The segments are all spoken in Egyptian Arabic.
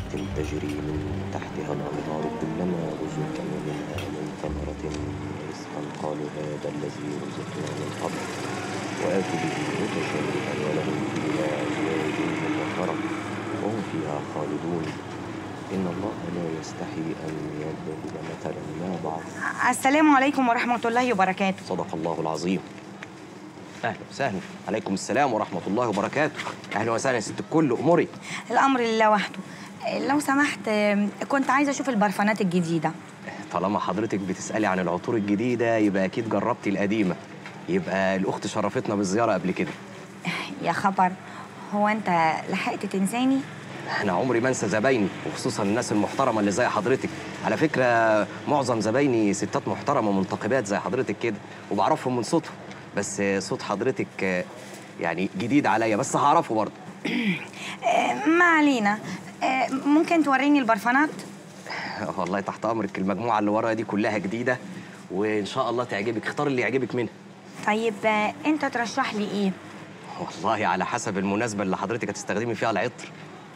تجري من تحتها الأنهار كلما رزقوا منها من ثمرة رزقا قالوا هذا الذي رزقنا من قبل وآتوا به متشابها ولهم فيها أزواج مطهرة وهم فيها خالدون إن الله لا يستحي أن يضرب مثلا ما بعض السلام عليكم ورحمة الله وبركاته صدق الله العظيم اهلا وسهلا عليكم السلام ورحمه الله وبركاته اهلا وسهلا يا ست الكل اموري الأمر لله وحده لو سمحت كنت عايزة أشوف البرفانات الجديدة طالما حضرتك بتسالي عن العطور الجديده يبقى اكيد جربتي القديمه يبقى الاخت شرفتنا بالزياره قبل كده يا خبر هو أنت لحقت تنساني؟ انا عمري ما انسى زبايني وخصوصا الناس المحترمه اللي زي حضرتك على فكره معظم زبايني ستات محترمه منتقبات زي حضرتك كده وبعرفهم من صوتهم بس صوت حضرتك آه، يعني جديد عليا بس هعرفه برضه آه، ما علينا آه، ممكن توريني البرفانات؟ والله تحت امرك المجموعه اللي ورايا دي كلها جديده وان شاء الله تعجبك اختار اللي يعجبك منها طيب آه، أنت ترشح لي إيه؟ والله على حسب المناسبه اللي حضرتك هتستخدمي فيها العطر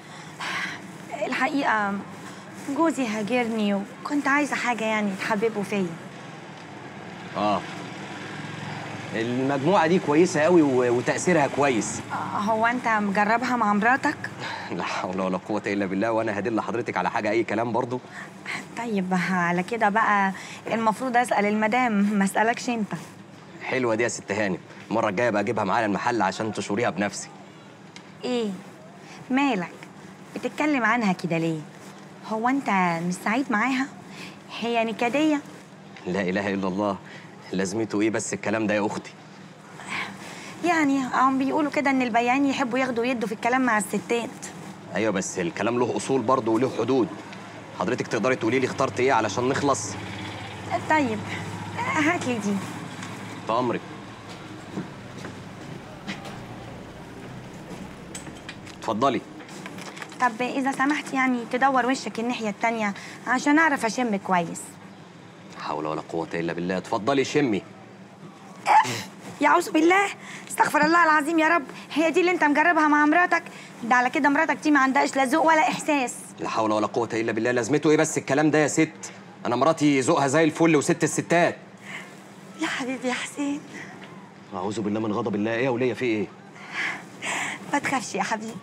الحقيقة جوزي هاجرني وكنت عايزة حاجة يعني تحببه فيا اه المجموعه دي كويسه قوي و- وتاثيرها كويس آه، هو أنت مجربها مع مراتك؟ لا حول ولا قوه الا بالله وانا هدل لحضرتك على حاجه اي كلام برضو طيب على كده بقى المفروض أسأل المدام ما أسألكش أنت حلوه دي يا ست هانم المره الجايه بقى اجيبها معايا المحل عشان تشوريها بنفسي ايه مالك بتتكلم عنها كده ليه هو انت مش سعيد معاها هي نكديه لا اله الا الله لازمته ايه بس الكلام ده يا اختي يعني هم بيقولوا كده ان البياعين يحبوا ياخدوا يدوا في الكلام مع الستات ايوه بس الكلام له اصول برضه وله حدود حضرتك تقدري تقولي لي اخترت ايه علشان نخلص طيب هات لي دي بأمرك اتفضلي طب اذا سمحت يعني تدور وشك الناحيه التانية عشان اعرف اشم كويس حول ولا قوة إلا بالله اتفضلي شمي يعوذ بالله استغفر الله العظيم يا رب هي دي اللي انت مجربها مع مراتك ده على كده مراتك دي ما عندهاش لا ذوق ولا احساس لا حول ولا قوة إلا بالله لازمته إيه بس الكلام ده يا ست أنا مراتي ذوقها زي الفل وست الستات يا حبيبي يا حسين أعوذ بالله من غضب الله إيه يا ولية في إيه ما تخافش يا حبيبي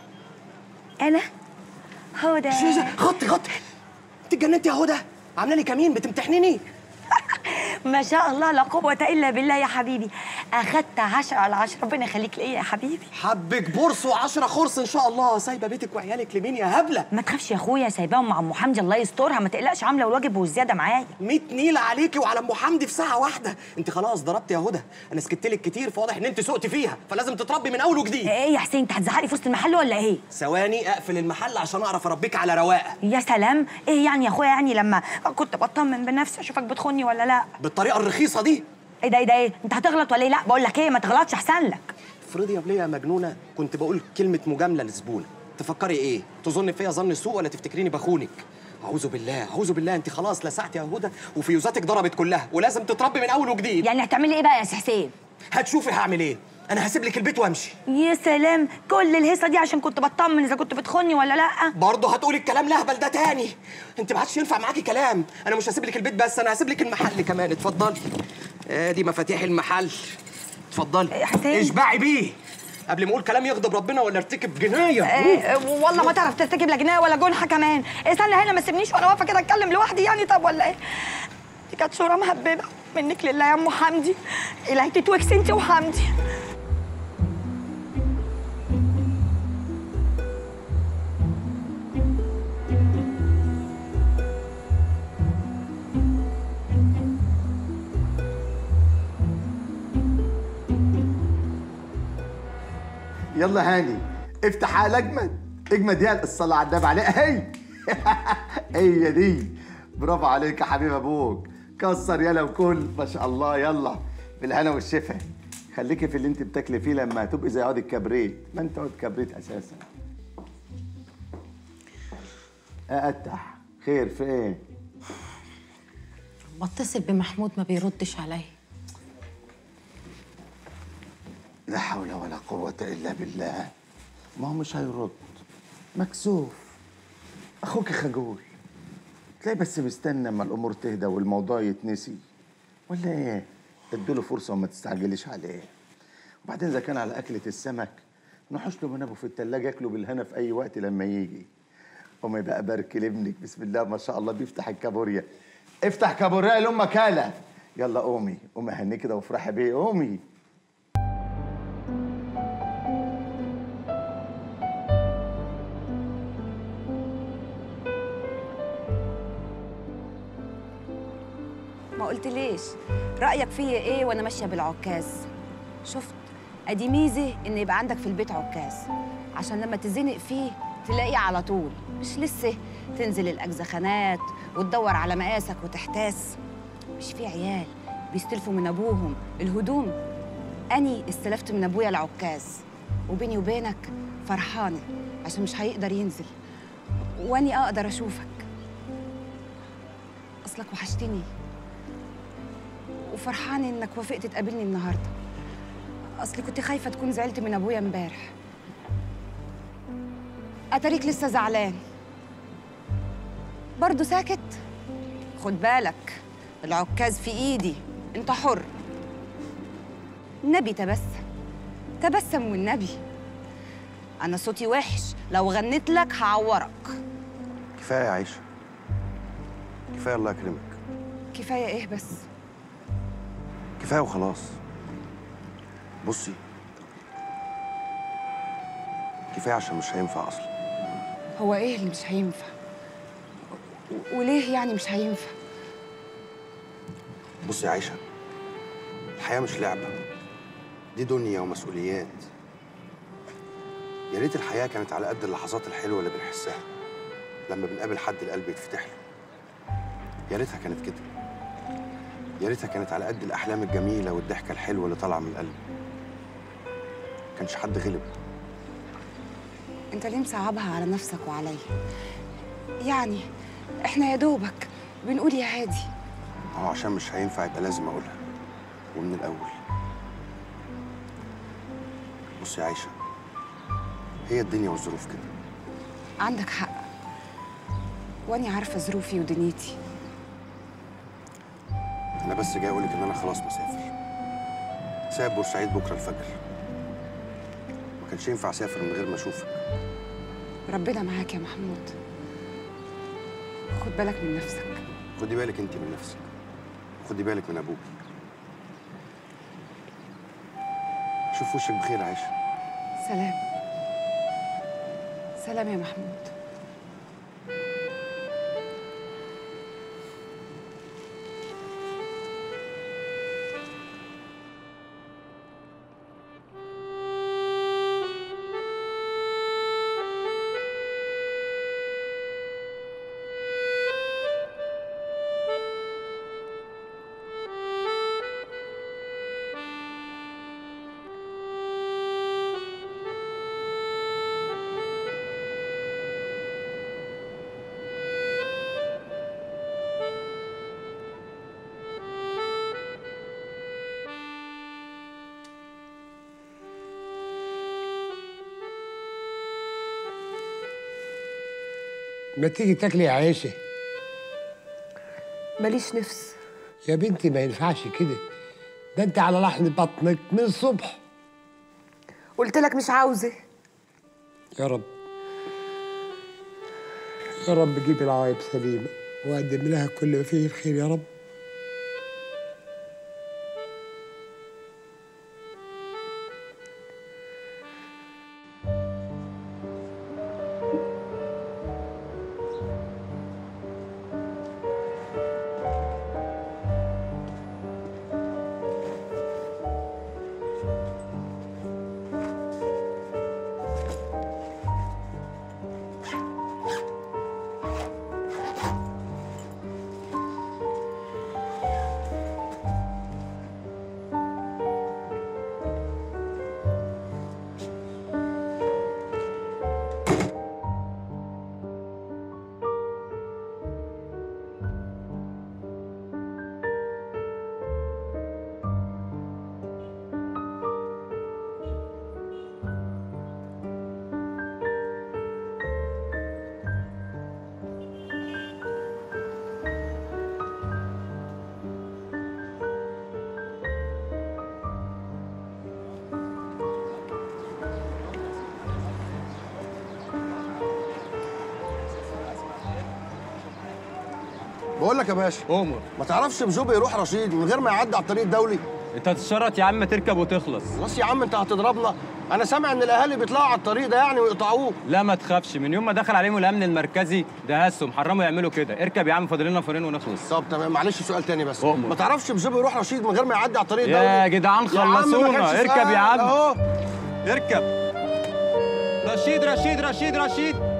انا هو ده غطي غطي أنت اتجننتي يا هدى عاملة لي كمين بتمتحنيني ما شاء الله لا قوة إلا بالله يا حبيبي أخدت عشرة على عشرة ربنا يخليك ليا يا حبيبي حبك بورس وعشرة خرص إن شاء الله سايبة بيتك وعيالك لمين يا هبلة ما تخافش يا أخويا سايباهم مع أم حمدي الله يسترها ما تقلقش عاملة الواجب والزيادة معايا 100 نيلة عليكي وعلى ام حمدي في ساعة واحدة انت خلاص ضربتي يا هدى انا سكت لك كتير فواضح ان انت سقتي فيها فلازم تتربي من اول وجديد إيه يا حسين أنت هتزهقني في وسط المحل ولا إيه؟ ثواني اقفل المحل عشان اعرف اربيك على رواقه يا سلام إيه يعني يا أخويا يعني لما كنت بطمن بنفسي أشوفك بتخوني ولا لا؟ بالطريقه الرخيصه دي إيه ده إيه ده إيه؟ أنت هتغلط ولا إيه؟ لا بقول لك إيه ما تغلطش أحسن لك افرضي يا بليه يا مجنونه كنت بقول كلمه مجامله للزبونه تفكري ايه تظن فيا ظن سوء ولا تفتكريني بخونك اعوذ بالله اعوذ بالله انت خلاص لسعتي يا هدى وفيوزاتك ضربت كلها ولازم تتربي من اول وجديد يعني هتعملي إيه بقى يا سي حسين؟ هتشوفي هعمل ايه انا هسيب لك البيت وامشي يا سلام كل الهيصة دي عشان كنت بطمن إذا كنت بتخوني ولا لأ برضه هتقولي الكلام الاهبل ده تاني انت ما عادش ينفع معاكي كلام انا مش هسيب لك البيت بس انا هسيب لك المحل كمان اتفضلي ادي مفاتيح المحل اتفضلي يا حسين. اشبعي بيه قبل ما اقول كلام يغضب ربنا ولا ارتكب جنايه إيه والله ما تعرف ترتكب لا جنايه ولا جنحه كمان استنى هنا ما تسيبنيش وانا واقفه كده اتكلم لوحدي يعني طب ولا ايه دي كانت صوره مهببه منك لله يا ام حمدي الهي تتوكس انت وحمدي يلا هاني افتح على اجمد اجمد يا الصلاة على النبي عليها هي هي دي برافو عليك يا حبيب ابوك كسر يلا وكل ما شاء الله يلا بالهنا والشفا خليكي في اللي انت بتاكلي فيه لما تبقي زي عود الكبريت ما انت عود كبريت اساسا افتح خير في ايه بتصل بمحمود ما بيردش عليا لا حول ولا قوة إلا بالله ما هو مش هيرد مكسوف اخوك خجول تلاقي بس مستنى اما الامور تهدى والموضوع يتنسي ولا ايه ادوله فرصه وما تستعجليش عليه وبعدين اذا كان على اكله السمك نحوش له منابه في التلاجة ياكله بالهنا في اي وقت لما يجي قومي بقى بارك لابنك بسم الله ما شاء الله بيفتح الكابوريا افتح كابوريا لامك هاله يلا قومي قومي هني كده وافرحي بيه قومي ما قلت ليش رأيك فيا ايه وانا ماشية بالعكاز شفت ادي ميزة ان يبقى عندك في البيت عكاز عشان لما تزنق فيه تلاقيه على طول مش لسه تنزل الاجزخانات وتدور على مقاسك وتحتاس مش في عيال بيستلفوا من ابوهم الهدوم اني استلفت من ابويا العكاز وبيني وبينك فرحانة عشان مش هيقدر ينزل واني اقدر اشوفك اصلك وحشتني وفرحانة إنك وافقت تقابلني النهاردة أصلي كنت خايفة تكون زعلت من أبويا امبارح أتاريك لسه زعلان برضه ساكت خد بالك العكاز في إيدي أنت حر النبي تبسم تبسم والنبي أنا صوتي وحش لو غنيت لك هعورك كفايه يا عيشه كفايه الله يكرمك كفاية إيه بس كفايه وخلاص بصي كفايه عشان مش هينفع اصلا هو إيه اللي مش هينفع و- وليه يعني مش هينفع بصي يا عيشه الحياه مش لعبه دي دنيا ومسؤوليات يا ريت الحياه كانت على قد اللحظات الحلوه اللي بنحسها لما بنقابل حد القلب يتفتح له يا ريتها كانت كده يا ريتها كانت على قد الاحلام الجميله والضحكه الحلوه اللي طالعه من القلب كانش حد غلب انت ليه مصعبها على نفسك وعليا يعني احنا يا دوبك بنقول يا هادي ما هو عشان مش هينفع يبقى لازم اقولها ومن الاول بصي يا عيشه هي الدنيا والظروف كده عندك حق واني عارفه ظروفي ودنيتي انا بس جاي اقولك ان انا خلاص مسافر سايب بورسعيد بكره الفجر ما كانش ينفع اسافر من غير ما اشوفك ربنا معاك يا محمود خد بالك من نفسك خدي بالك انت من نفسك خدي بالك من ابوك شوف وشك بخير يا عيشه سلام سلام يا محمود ما تيجي تاكلي يا عيشه ماليش نفس يا بنتي ما ينفعش كده ده انت على لحم بطنك من الصبح قلت لك مش عاوزه يا رب يا رب جيب العوايب سليمة وقدم لها كل ما فيه الخير يا رب بقول لك يا باشا امر ما تعرفش بجوبي يروح رشيد من غير ما يعدي على الطريق الدولي انت هتتشرط يا عم تركب وتخلص خلاص يا عم انت هتضربنا انا سامع ان الاهالي بيطلعوا على الطريق ده يعني ويقطعوه لا ما تخافش من يوم ما دخل عليهم الامن المركزي دهسهم حرموا يعملوا كده اركب يا عم فاضل لنا فرين ونخلص طب تمام معلش سؤال تاني بس أؤمر. ما تعرفش بجوبي يروح رشيد من غير ما يعدي على الطريق الدولي يا جدعان يا عم ما خلصونا كانش اركب سؤال، يا عم اهو اركب رشيد رشيد رشيد رشيد